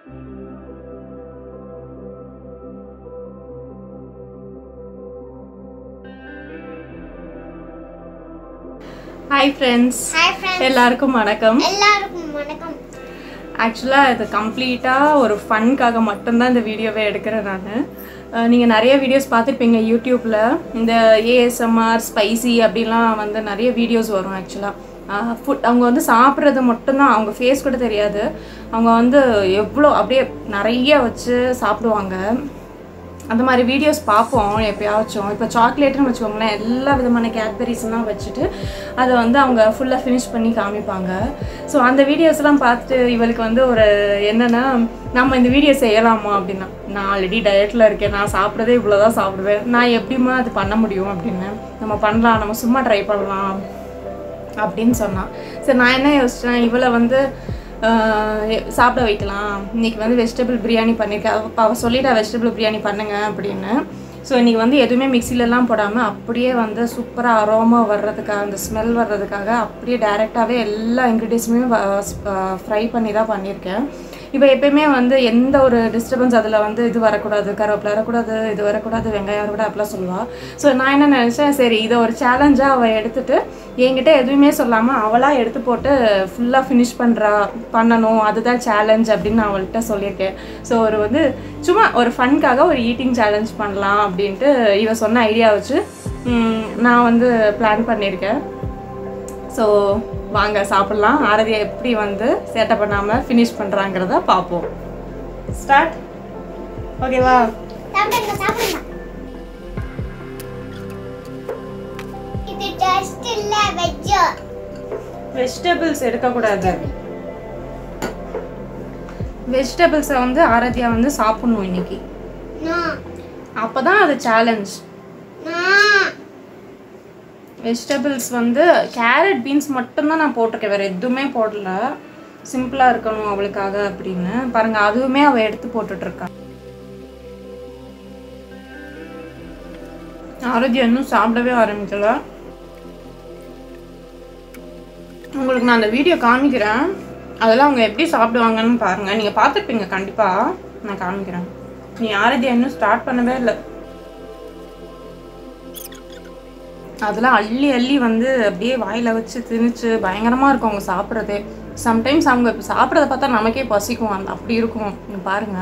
Hi friends hi friends எல்லாருக்கும் வணக்கம் எல்லாருக்கும் வணக்கம் ஆக்சுவலாக இது கம்ப்ளீட்டாக ஒரு ஃபன்க்காக மட்டும்தான் இந்த வீடியோவை எடுக்கிறேன் நான் நீங்கள் நிறைய வீடியோஸ் பார்த்துருப்பீங்க யூடியூப்பில் இந்த ஏஎஸ்எம்ஆர் ஸ்பைசி அப்படிலாம் வந்து நிறைய வீடியோஸ் வரும் ஆக்சுவலாக ஃபுட் அவங்க வந்து சாப்பிட்றது மட்டும்தான் அவங்க ஃபேஸ் கூட தெரியாது அவங்க வந்து எவ்வளோ அப்படியே நிறைய வச்சு சாப்பிடுவாங்க அந்த மாதிரி வீடியோஸ் பார்ப்போம் எப்பயாச்சும் இப்போ சாக்லேட்னு வச்சுக்கோங்களேன் எல்லா விதமான கேட்பரிஸ்லாம் வச்சுட்டு அதை வந்து அவங்க ஃபுல்லாக ஃபினிஷ் பண்ணி காமிப்பாங்க ஸோ அந்த வீடியோஸ்லாம் பார்த்துட்டு இவளுக்கு வந்து ஒரு என்னென்னா நம்ம இந்த வீடியோ செய்யலாமா அப்படின்னா நான் ஆல்ரெடி டயட்டில் இருக்கேன் நான் சாப்பிட்றதே இவ்வளோ தான் சாப்பிடுவேன் நான் எப்படிம்மா அது பண்ண முடியும் அப்படின்னு நம்ம பண்ணலாம் நம்ம சும்மா ட்ரை பண்ணலாம் அப்படின்னு சொன்னான் சரி நான் என்ன யோசிச்சேன் இவளை வந்து ஆஹ், எ- சாப்பிட வைக்கலாம் இன்னைக்கு வந்து வெஜிடபிள் பிரியாணி பண்ணியிருக்கேன் அவ அவ சொல்லிட்டா வெஜிடபிள் பிரியாணி பண்ணுங்க அப்படின்னு ஸோ இன்றைக்கி வந்து எதுவுமே மிக்சிலலாம் போடாமல் அப்படியே வந்து சூப்பராக அரோமா வர்றதுக்காக அந்த ஸ்மெல் வர்றதுக்காக அப்படியே டைரெக்டாகவே எல்லா இன்க்ரீடியன்ஸுமே ஃப்ரை பண்ணி தான் பண்ணியிருக்கேன் இப்போ எப்பயுமே வந்து எந்த ஒரு டிஸ்டர்பன்ஸ் அதில் வந்து இது வரக்கூடாது கருவேப்பிலை வரக்கூடாது இது வரக்கூடாது வெங்காயம் வரக்கூடாது அப்படிலாம் சொல்லுவாள் ஸோ நான் என்ன நினச்சேன் சரி இதை ஒரு சேலஞ்சாக அவள் எடுத்துட்டு என்கிட்ட எதுவுமே சொல்லாமல் அவளாக எடுத்து போட்டு ஃபுல்லாக ஃபினிஷ் பண்ணுறா பண்ணணும் அதுதான் சேலஞ்ச் அப்படின்னு நான் அவள்கிட்ட சொல்லியிருக்கேன் ஸோ ஒரு வந்து சும்மா ஒரு ஃபன்க்காக ஒரு ஈட்டிங் சேலஞ்ச் பண்ணலாம் அப்படின்ட்டு இவ சொன்ன ஐடியா வச்சு ம், நான் வந்து பிளான் பண்ணியிருக்கேன் ஸோ வாங்க சாப்பிட்லாம் ஆரதியை எப்படி வந்து சேட்டை பண்ணாமல் ஃபினிஷ் பண்ணுறாங்கிறத பார்ப்போம் ஸ்டார்ட் ஓகேவா சாப்பிடுங்க சாப்பிடுங்க இது டெஸ்ட் இல்ல வெஜ் வெஜிடபிள்ஸ் எடுக்கக்கூடாது வெஜிடபிள்ஸை வந்து ஆரதியா வந்து சாப்பிட்ணும் இன்னைக்கு நான் அப்போ தான் அது சேலஞ்ச் நான் வெஜிடபிள்ஸ் வந்து கேரட் பீன்ஸ் மட்டும்தான் நான் போட்டிருக்கேன் வேறு எதுவுமே போடல சிம்பிளாக இருக்கணும் அவளுக்காக அப்படின்னு பாருங்க அதுவுமே அவள் எடுத்து போட்டுட்ருக்கா ஆரோக்கியம் இன்னும் சாப்பிடவே ஆரம்பிக்கல உங்களுக்கு நான் அந்த வீடியோ காமிக்கிறேன் அதெல்லாம் அவங்க எப்படி சாப்பிடுவாங்கன்னு பாருங்கள் நீங்கள் பார்த்துருப்பீங்க கண்டிப்பாக நான் காமிக்கிறேன் நீ ஆரோக்கியம் இன்னும் ஸ்டார்ட் பண்ணவே இல்லை அதெல்லாம் அள்ளி அள்ளி வந்து அப்படியே வாயில் வச்சு திணிச்சு பயங்கரமாக இருக்கும் அவங்க சாப்பிட்றதே சம்டைம்ஸ் அவங்க இப்போ சாப்பிட்றத பார்த்தா நமக்கே பசிக்கும் அந்த அப்படி இருக்கும் இங்க பாருங்க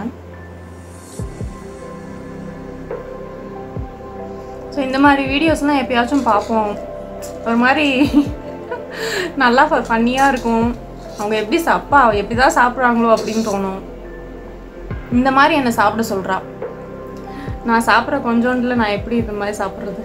ஸோ இந்த மாதிரி வீடியோஸ்லாம் எப்பயாச்சும் பார்ப்போம் ஒரு மாதிரி நல்லா ஃபன்னியாக இருக்கும் அவங்க எப்படி சாப்பா எப்படி தான் சாப்பிட்றாங்களோ அப்படின்னு தோணும் இந்த மாதிரி என்னை சாப்பிட சொல்கிறா நான் சாப்பிட்ற கொஞ்சோண்டில் நான் எப்படி இந்த மாதிரி சாப்பிட்றது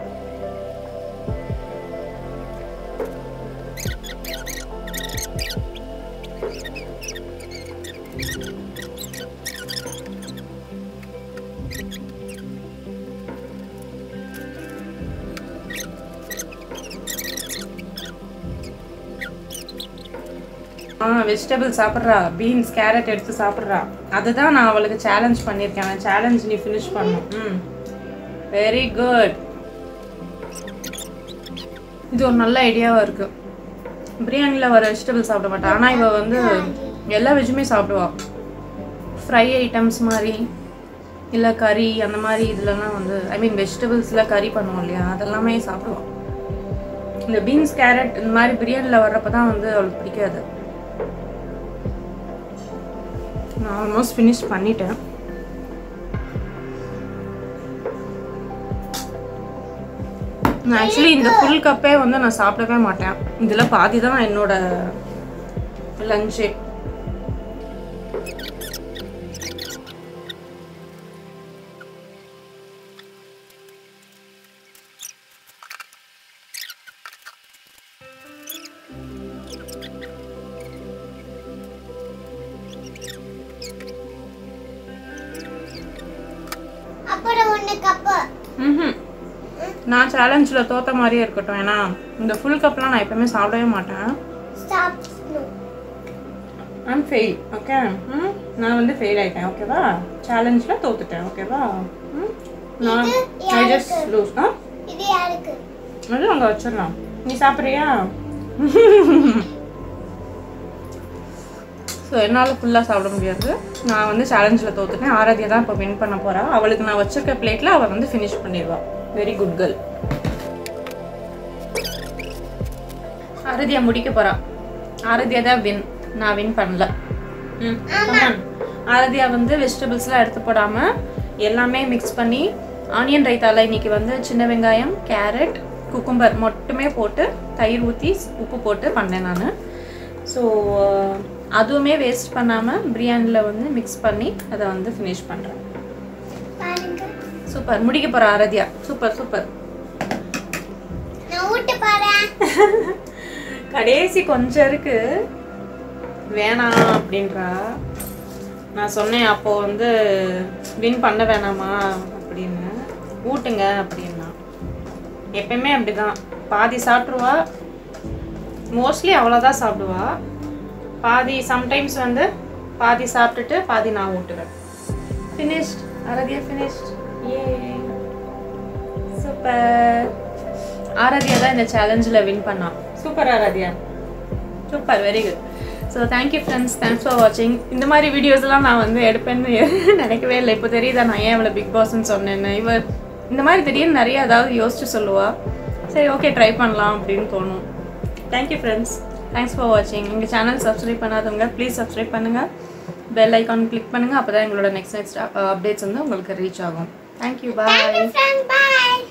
ஆ வெஜிடபிள் சாப்பிட்றா பீன்ஸ் கேரட் எடுத்து சாப்பிட்றா அதுதான் நான் அவளுக்கு சேலஞ்ச் பண்ணியிருக்கேன் அந்த சேலஞ்ச் நீ ஃபினிஷ் பண்ணும் ம் வெரி குட் இது ஒரு நல்ல ஐடியாவாக இருக்கு பிரியாணியில் வர வெஜிடபிள் சாப்பிட மாட்டா ஆனால் இவ வந்து எல்லா வெஜ்ஜுமே சாப்பிடுவா ஃப்ரை ஐட்டம்ஸ் மாதிரி இல்லை கறி அந்த மாதிரி இதுலலாம் வந்து ஐ மீன் வெஜிடபிள்ஸில் கறி பண்ணுவோம் இல்லையா அதெல்லாமே சாப்பிடுவான் இந்த பீன்ஸ் கேரட் இந்த மாதிரி பிரியாணியில் வர்றப்ப தான் வந்து அவளுக்கு பிடிக்காது நான் ஆல்மோஸ்ட் ஃபினிஷ் பண்ணிட்டேன் நான் ஆக்சுவலி இந்த ஃபுல் கப்பே வந்து நான் சாப்பிடவே மாட்டேன் இதில் பாதி தான் என்னோட லஞ்சே அப்புறம் ஒண்ணு கப்பு ம்ஹும். நான் சேலஞ்சில் தோத்த மாதிரியே இருக்கட்டும் ஏன்னா இந்த ஃபுல் கப்லாம் நான் எப்பவுமே சாப்பிடவே மாட்டேன் ஸ்டாப் ஐம் ஃபெயில் ஓகே ம் நான் வந்து ஃபெயில் ஆயிட்டேன் ஓகேவா சேலஞ்சில் தோத்துட்டேன் ஓகேவா ம் நான் ஐ ஜஸ்ட் லூஸ் ஆ இது யாருக்கு அது அங்கே வச்சிடலாம் நீ சாப்பிட்றியா ஸோ என்னால் ஃபுல்லாக சாப்பிட முடியாது நான் வந்து சேலஞ்சில் தோத்துட்டேன் ஆராத்தியா தான் இப்போ வின் பண்ண போகிறா அவளுக்கு நான் வச்சிருக்க பிளேட்டில் அவள் வந்து ஃபினிஷ் பண்ணிடுவாள் வெரி குட் கேர்ள் ஆரதியா முடிக்க போறா ஆரதியா தான் வின் நான் வின் பண்ணல ம் come on. ஆரதியா வந்து வெஜிடபிள்ஸ்லாம் எடுத்து போடாம எல்லாமே மிக்ஸ் பண்ணி ஆனியன் ரைத்தால இன்னைக்கு வந்து சின்ன வெங்காயம் கேரட் குக்கும்பர் மட்டுமே போட்டு தயிர் ஊற்றி உப்பு போட்டு பண்ணேன் நான் ஸோ அதுவுமே வேஸ்ட் பண்ணாமல் பிரியாணியில் வந்து மிக்ஸ் பண்ணி அதை வந்து ஃபினிஷ் பண்ணுறேன் பாருங்க சூப்பர் முடிக்க போகிற ஆரதியா சூப்பர் சூப்பர் நான் ஊட்ட போறேன் கடைசி கொஞ்சம் இருக்கு வேணாம் அப்படின்றா நான் சொன்னேன் அப்போ வந்து வின் பண்ண வேணாமா அப்படின்னு ஊட்டுங்க அப்படின்னா எப்பயுமே அப்படிதான் பாதி சாப்பிட்ருவா மோஸ்ட்லி அவ்வளோதான் சாப்பிடுவா பாதி சம்டைம்ஸ் வந்து பாதி சாப்பிட்டுட்டு பாதி நான் ஊட்டுவேன் ஃபினிஷ்ட் ஆராதியா ஃபினிஷ்ட் ஏ சூப்பர் ஆராத்யா தான் இந்த சேலஞ்சில் வின் பண்ணா super Aaradhya super very good so thank you friends thanks for வாட்சிங் இந்த மாதிரி வீடியோஸ்லாம் நான் வந்து எடுப்பேன்னு நினைக்கவே இல்லை இப்போ தெரியுதா நான் ஏன் இவ்வளோ பிக் பாஸ்ன்னு சொன்னேன்னு இவ இந்த மாதிரி திடீர்னு நிறைய ஏதாவது யோசிச்சு சொல்லுவா சரி ஓகே ட்ரை பண்ணலாம் அப்படின்னு தோணும் தேங்க்யூ ஃப்ரெண்ட்ஸ் தேங்க்ஸ் ஃபார் வாட்சிங் எங்கள் சேனல் சப்ஸ்கிரைப் பண்ணாதவங்க ப்ளீஸ் சப்ஸ்கிரைப் பண்ணுங்கள் பெல் ஐக்கான் கிளிக் பண்ணுங்கள் அப்போ தான் எங்களோட நெக்ஸ்ட் நெக்ஸ்ட் அப்டேட்ஸ் வந்து உங்களுக்கு ரீச் ஆகும் தேங்க்யூ பாய் ஃப்ரெண்ட் பாய்